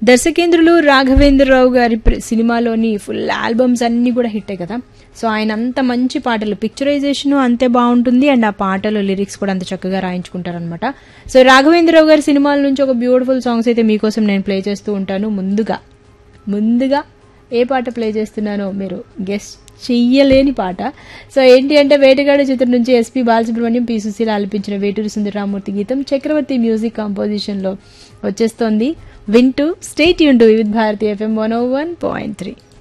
దర్శకేంద్రులు రాఘవేంద్రరావు గారి ప్ర- సినిమాలోని ఫుల్ ఆల్బమ్స్ అన్నీ కూడా హిట్టే కదా సో ఆయన అంత మంచి పాటలు పిక్చరైజేషన్ అంతే బాగుంటుంది అండ్ ఆ పాటలు లిరిక్స్ కూడా అంత చక్కగా రాయించుకుంటారనమాట సో రాఘవేంద్రరావు గారి సినిమాల నుంచి ఒక బ్యూటిఫుల్ సాంగ్స్ అయితే మీకోసం నేను ప్లే చేస్తూ ఉంటాను ముందుగా ముందుగా ఏ పాట ప్లే చేస్తున్నానో మీరు గెస్ట్ చెయ్యలేని పాట సో ఏంటి అంటే వేటగాడి చిత్రం నుంచి ఎస్పి బాలసుబ్రహ్మణ్యం పి సుశీల ఆలపించిన వేటూరి సుందరరామూర్తి గీతం చక్రవర్తి మ్యూజిక్ కంపోజిషన్లో వచ్చేస్తోంది వింటూ స్టేట్ యూన్ to Vividh Bharati FM one O one point three